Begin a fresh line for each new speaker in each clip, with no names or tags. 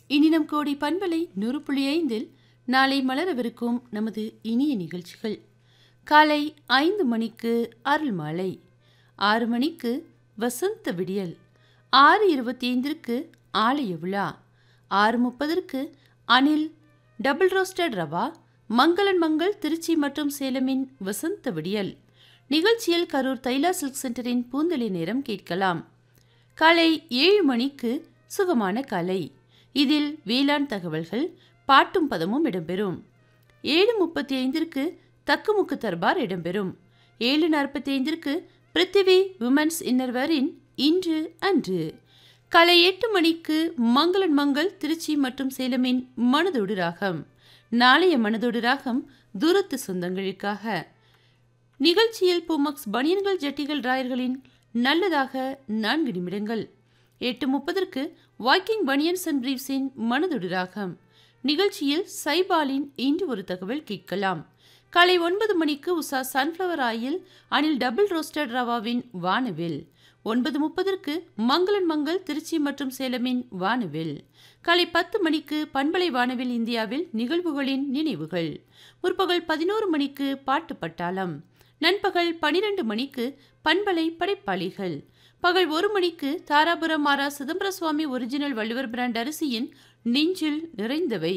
இனினம் கோடி பண்பலை நூறு புள்ளி ஐந்தில் நாளை மலரவிருக்கும் நமது இனிய நிகழ்ச்சிகள் காலை ஐந்து மணிக்கு அருள் மாலை ஆறு மணிக்கு வசந்த விடியல் ஆறு இருபத்தி ஐந்திற்கு ஆலய விழா ஆறு முப்பதற்கு அனில் டபுள் ரோஸ்டட் ரவா மங்களன் மங்கள் திருச்சி மற்றும் சேலமின் வசந்த விடியல் நிகழ்ச்சியில் கரூர் தைலா சில்க் சென்டரின் பூந்தளி நேரம் கேட்கலாம் காலை ஏழு மணிக்கு சுகமான கலை இதில் வேளாண் தகவல்கள் பாட்டும் பதமும் இடம்பெறும் ஏழு முப்பத்தி ஐந்திற்கு தக்குமுக்கு தர்பார் இடம்பெறும் ஏழு நாற்பத்தி ஐந்திற்கு பிருத்திவி விமன்ஸ் இன்னர்வரின் இன்று அன்று காலை எட்டு மணிக்கு மங்களன் மங்கள் திருச்சி மற்றும் சேலமின் மனதோடு ராகம் நாளைய மனதோடு ராகம் தூரத்து சொந்தங்களுக்காக நிகழ்ச்சியில் பூமக்ஸ் பனியன்கள் ஜட்டிகள் ராயர்களின் நல்லதாக நான்கு நிமிடங்கள் எட்டு முப்பதற்கு வாக்கிங் பனியன்ஸ் அண்ட் பிரீவ்ஸின் மனதொடு ராகம் நிகழ்ச்சியில் சைபாலின் இன்று ஒரு தகவல் கேட்கலாம் காலை ஒன்பது மணிக்கு Usha sunflower oil Anil double roasted ரவாவின் வானவில் ஒன்பது முப்பதற்கு மங்களன் மங்கள் திருச்சி மற்றும் சேலமின் வானவில் காலை பத்து மணிக்கு பண்பலை வானவில் இந்தியாவில் நிகழ்வுகளின் நினைவுகள் முற்பகல் பதினோரு மணிக்கு பாட்டு பட்டாளம் நண்பகல் பனிரெண்டு மணிக்கு பண்பலை படைப்பாளிகள் பகல் ஒரு மணிக்கு தாராபுரம் மாரா சிதம்பர சுவாமி ஒரிஜினல் வள்ளுவர் பிராண்ட் அரிசியின் நெஞ்சில் நிறைந்தவை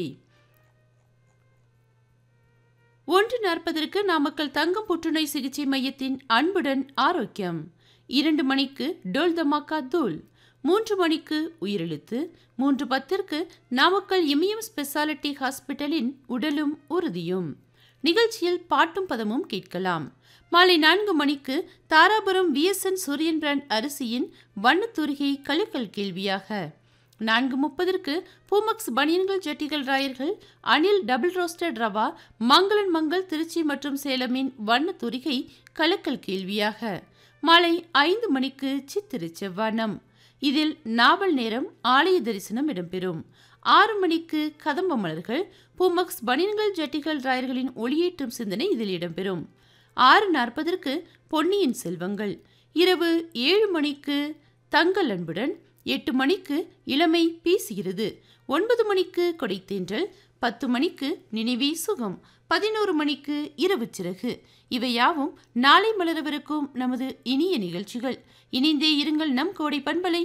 ஒன்று நாற்பதற்கு நாமக்கல் தங்கம் புற்றுநோய் சிகிச்சை மையத்தின் அன்புடன் ஆரோக்கியம் இரண்டு மணிக்கு டோல் தமாக்கா தூள் மூன்று மணிக்கு உயிரெழுத்து மூன்று பத்திற்கு நாமக்கல் இமயம் ஸ்பெஷாலிட்டி ஹாஸ்பிட்டலின் உடலும் உறுதியும் நிகழ்ச்சியில் பாட்டும் பதமும் கேட்கலாம் மாலை நான்கு மணிக்கு தாராபுரம் விஎஸ்என் சூரியன் பிராண்ட் அரிசியின் வண்ணத்தூரிகை கழுக்கல் கேள்வியாக நான்கு முப்பதற்கு பூமக்ஸ் பனியன்கள் ஜட்டிகள் ராயர்கள் அனில் டபுள் ரோஸ்டட் ரவா மங்களன் மங்கள் திருச்சி மற்றும் சேலமின் வண்ணத்தூரிகை கலக்கல் கேள்வியாக மாலை ஐந்து மணிக்கு சித்திரு செவ்வானம் இதில் நாவல் நேரம் ஆலய தரிசனம் இடம்பெறும் ஆறு மணிக்கு கதம்ப மலர்கள் பூமக்ஸ் பனியன்கள் ஜட்டிகள் ராயர்களின் ஒளியேற்றும் சிந்தனை இதில் இடம்பெறும் ஆறு நாற்பதற்கு பொன்னியின் செல்வங்கள் இரவு ஏழு மணிக்கு தங்கள் அன்புடன் எட்டு மணிக்கு இளமை பேசுகிறது ஒன்பது மணிக்கு கொடைத்தேன்றல் பத்து மணிக்கு நினைவே சுகம் பதினோரு மணிக்கு இரவு சிறகு இவையாவும் நாளை மலரவிருக்கும் நமது இனிய நிகழ்ச்சிகள் இணைந்தே இருங்கள் நம் கோடை பண்பலை